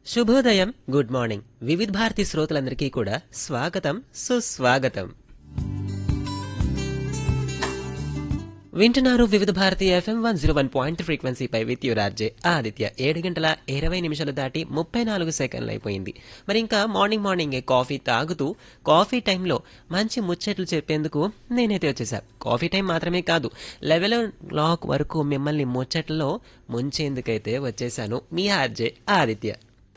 శుభోదయం good morning వివిధ భారతి శ్రోతలందరికీ కూడా స్వాగతం సుస్వాగతం వింటున్నారు Vividh Bharati FM one zero one point ఫ్రీక్వెన్సీపై విత్ యురార్జే ఆదిత్య ఏడు గంటల ఇరవై నిమిషాలు దాటి ముప్పై నాలుగు సెకండ్లు అయిపోయింది మరి ఇంకా మార్నింగ్ మార్నింగే కాఫీ తాగుతూ కాఫీ టైంలో మంచి ముచ్చట్లు చెప్పేందుకు నేనైతే వచ్చేసా కాఫీ టైం మాత్రమే కాదు లెవెల్ క్లాక్ వరకు మిమ్మల్ని ముచ్చట్లలో ముంచేందుకైతే వచ్చేసాను మీ ఆర్జే ఆదిత్య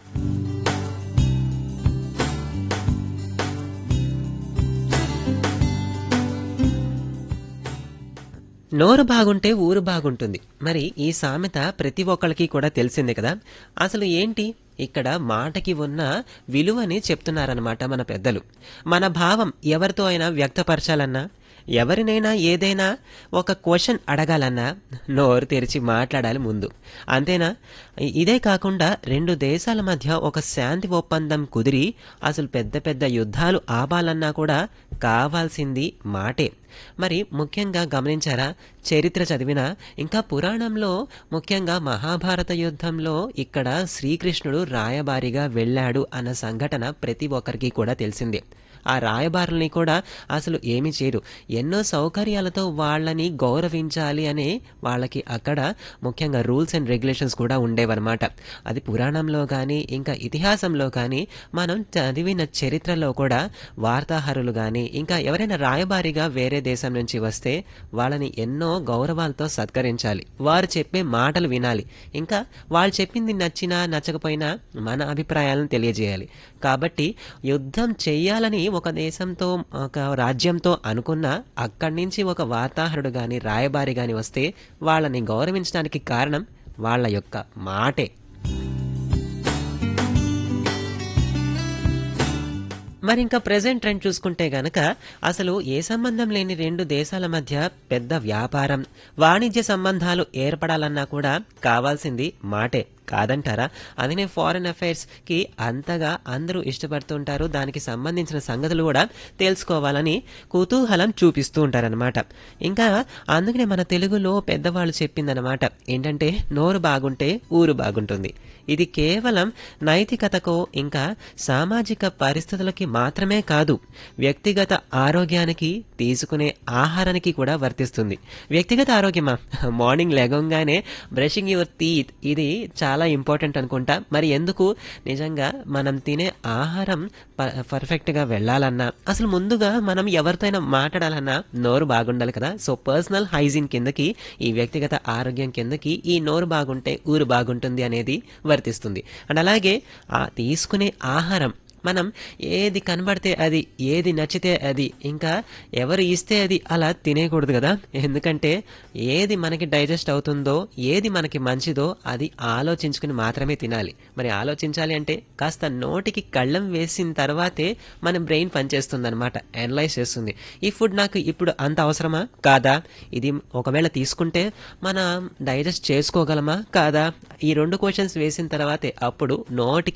నోరు బాగుంటే ఊరు బాగుంటుంది మరి ఈ సామెత ప్రతి ఒక్కరికి కూడా తెలిసిందే కదా అసలు ఏంటి ఇక్కడ మాటకి ఉన్న విలువని చెప్తున్నారనమాట మన పెద్దలు మన భావం ఎవరితో అయినా వ్యక్తపరచాలన్నా ఎవరినైనా ఏదైనా ఒక క్వశ్చన్ అడగాలన్నా నోరు తెరిచి మాట్లాడాలి ముందు అంతేనా ఇ- ఇదే కాకుండా రెండు దేశాల మధ్య ఒక శాంతి ఒప్పందం కుదిరి అసలు పెద్ద పెద్ద యుద్ధాలు ఆపాలన్నా కూడా కావాల్సింది మాటే మరి ముఖ్యంగా గమనించారా చరిత్ర చదివిన ఇంకా పురాణంలో ముఖ్యంగా మహాభారత యుద్ధంలో ఇక్కడ శ్రీకృష్ణుడు రాయబారిగా వెళ్ళాడు అన్న సంఘటన ప్రతి ఒక్కరికి కూడా తెలిసిందే ఆ రాయబారుల్ని కూడా అసలు ఏమి చేయరు ఎన్నో సౌకర్యాలతో వాళ్ళని గౌరవించాలి అనే వాళ్ళకి అక్కడ ముఖ్యంగా రూల్స్ అండ్ రెగ్యులేషన్స్ కూడా ఉండేవన్నమాట అది పురాణంలో కానీ ఇంకా ఇతిహాసంలో కానీ మనం చదివిన చరిత్రలో కూడా వార్తాహరులు కానీ ఇంకా ఎవరైనా రాయబారిగా వేరే దేశం నుంచి వస్తే వాళ్ళని ఎన్నో గౌరవాలతో సత్కరించాలి వారు చెప్పే మాటలు వినాలి ఇంకా వాళ్ళు చెప్పింది నచ్చినా నచ్చకపోయినా మన అభిప్రాయాలను తెలియజేయాలి కాబట్టి యుద్ధం చెయ్యాలని ఒక దేశంతో ఒక రాజ్యంతో అనుకున్న అక్కడి నుంచి ఒక వార్తాహరుడు గాని రాయబారి గాని వస్తే వాళ్ళని గౌరవించడానికి కారణం వాళ్ళ యొక్క మాటే మరి ఇంకా ప్రెసెంట్ ట్రెండ్ చూసుకుంటే గనక అసలు ఏ సంబంధం లేని రెండు దేశాల మధ్య పెద్ద వ్యాపారం వాణిజ్య సంబంధాలు ఏర్పడాలన్నా కూడా కావాల్సింది మాటే కాదంటారా అందునే ఫారెన్ అఫైర్స్ కి అంతగా అందరూ ఇష్టపడుతుంటారు దానికి సంబంధించిన సంగతులు కూడా తెలుసుకోవాలని కుతూహలం చూపిస్తూ ఉంటారనమాట ఇంకా అందుకనే మన తెలుగులో పెద్దవాళ్ళు చెప్పిందనమాట ఏంటంటే నోరు బాగుంటే ఊరు బాగుంటుంది ఇది కేవలం నైతికతకో ఇంకా సామాజిక పరిస్థితులకి మాత్రమే కాదు వ్యక్తిగత ఆరోగ్యానికి తీసుకునే ఆహారానికి కూడా వర్తిస్తుంది వ్యక్తిగత ఆరోగ్యమా మార్నింగ్ లెగంగానే బ్రషింగ్ యువర్ టీత్ ఇది చాలా ఇంపార్టెంట్ అనుకుంటా మరి ఎందుకు నిజంగా మనం తినే ఆహారం ప- పర్ఫెక్ట్ గా వెళ్ళాలన్నా అసలు ముందుగా మనం ఎవరితో అయినా మాట్లాడాలన్నా నోరు బాగుండాలి కదా సో పర్సనల్ హైజీన్ కిందకి ఈ వ్యక్తిగత ఆరోగ్యం కిందకి ఈ నోరు బాగుంటే ఊరు బాగుంటుంది అనేది వర్తిస్తుంది అండ్ అలాగే ఆ తీసుకునే ఆహారం మనం ఏది కనబడితే అది ఏది నచ్చితే అది ఇంకా ఎవరు ఇస్తే అది అలా తినేయకూడదు కదా ఎందుకంటే ఏది మనకి డైజెస్ట్ అవుతుందో ఏది మనకి మంచిదో అది ఆలోచించుకుని మాత్రమే తినాలి మరి ఆలోచించాలి అంటే కాస్త నోటికి కళ్ళం వేసిన తర్వాతే మన బ్రెయిన్ పనిచేస్తుంది అనమాట అనలైజ్ చేస్తుంది ఈ ఫుడ్ నాకు ఇప్పుడు అంత అవసరమా కాదా ఇది ఒకవేళ తీసుకుంటే మనం డైజెస్ట్ చేసుకోగలమా కాదా ఈ రెండు క్వశ్చన్స్ వేసిన తర్వాతే అప్పుడు నోటికి